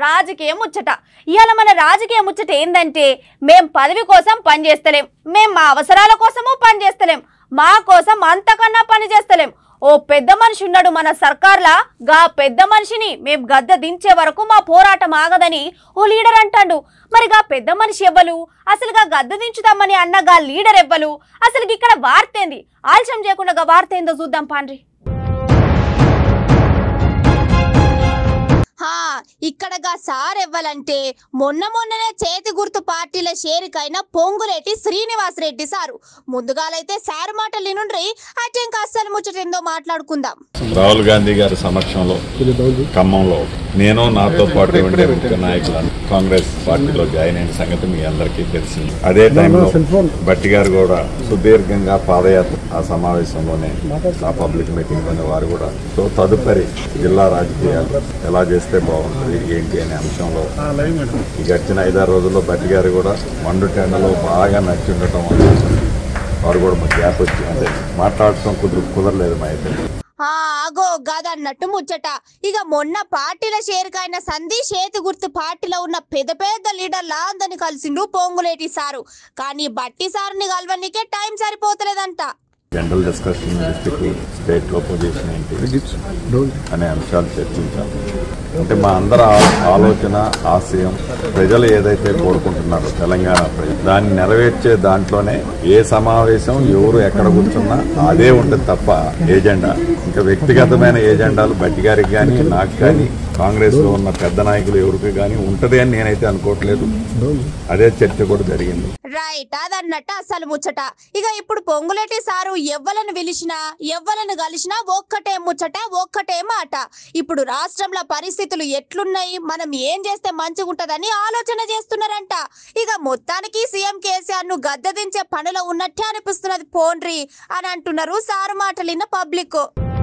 రాజకీయం ముచ్చట ఇవాళ మన రాజకీయ ముచ్చట ఏందంటే మేం పదవి కోసం పనిచేస్తలేం మేం మా అవసరాల కోసము పనిచేస్తలేం మా కోసం అంతకన్నా పని చేస్తలేం ఓ పెద్ద మనిషి ఉన్నాడు మన సర్కార్లా గా పెద్ద మనిషిని మేం గద్ద దించే వరకు మా పోరాటం ఆగదని ఓ లీడర్ అంటాడు మరి గా పెద్ద మనిషి ఎవ్వలు అసలు గా గద్ద దించుదామని అన్న గా లీడర్ ఎవ్వలు అసలు ఇక్కడ వార్త ఏంది ఆలస్యం చేయకుండా గా వార్త ఏందో చూద్దాం పాండ్రి హా ఇక్కడగా సార్ ఎవ్వాలంటే మొన్న మొన్ననే చేతి గుర్తు పార్టీల షేరికైన పొంగులేటి శ్రీనివాస్ రెడ్డి సారు ముందుగాలైతే సార్ మాటలు వినుండ్రి అయితే ఇంకా అస్సలు ముచ్చటేందో మాట్లాడుకుందాం రాహుల్ గాంధీ గారి సమక్షంలో ఖమ్మంలో నేను నాతో పాటు ఉండే ముఖ్య నాయకులను కాంగ్రెస్ పార్టీలో జాయిన్ అయిన సంగతి మీ అందరికీ తెలిసింది అదే టైంలో బట్టి గారు కూడా సుదీర్ఘంగా పాదయాత్ర ఆ సమావేశంలోనే ఆ పబ్లిక్ మీటింగ్ లోనే వారు కూడా సో తదుపరి జిల్లా రాజకీయాలు ఎలా చేస్తే బాగుంటుంది ఏంటి అనే అంశంలో ఈ గడిచిన ఐదారు రోజుల్లో బట్టి గారు కూడా మండు టెండలో బాగా నచ్చి ఉండటం వల్ల వారు కూడా మా గ్యాప్ వచ్చి అంటే మాట్లాడటం కుదురు కుదరలేదు మా ఇద్దరు ఆ ఆగో గదన్నట్టు ముచ్చట ఇక మొన్న పార్టీల షేరికైన సంధి చేతి గుర్తు పార్టీలో ఉన్న పెద్ద పెద్ద లీడర్ల అందరిని కలిసిండు పొంగులేటి సారు కానీ బట్టి సార్ని కలవనికే టైం సరిపోతలేదంట జనరల్ డిస్కషన్ డిస్ట్రిక్ట్ స్టేట్ లో పొజిషన్ ఏంటి అనే అంశాలు చర్చించాం అంటే మా అందరి ఆ- ఆలోచన ఆశయం ప్రజలు ఏదైతే కోరుకుంటున్నారో తెలంగాణ ప్రజలు దాన్ని నెరవేర్చే దాంట్లోనే ఏ సమావేశం ఎవరు ఎక్కడ కూర్చున్నా అదే ఉంటుంది తప్ప ఏజెండా ఇంకా వ్యక్తిగతమైన ఏజెండాలు బట్టి గారికి కానీ నాకు కానీ కాంగ్రెస్ లో ఉన్న పెద్ద నాయకులు ఎవరికి కానీ ఉంటది అని నేనైతే అనుకోవట్లేదు అదే చర్చ కూడా జరిగింది రైట్ అదన్నట్టు అసలు ముచ్చట ఇక ఇప్పుడు పొంగులేటి సారు ఎవ్వలను పిలిచినా ఎవ్వలను కలిసినా ఒక్కటే ముచ్చట ఒక్కటే మాట ఇప్పుడు రాష్ట్రంలో పరిస్థితులు ఎట్లున్నాయి మనం ఏం చేస్తే మంచిగుంటదని ఆలోచన చేస్తున్నారంట ఇక మొత్తానికి సీఎం కేసీఆర్ ను గద్దెదించే పనిలో ఉన్నట్టే అనిపిస్తున్నది పోండ్రి అని అంటున్నారు సారు మాటలిన్న పబ్లిక్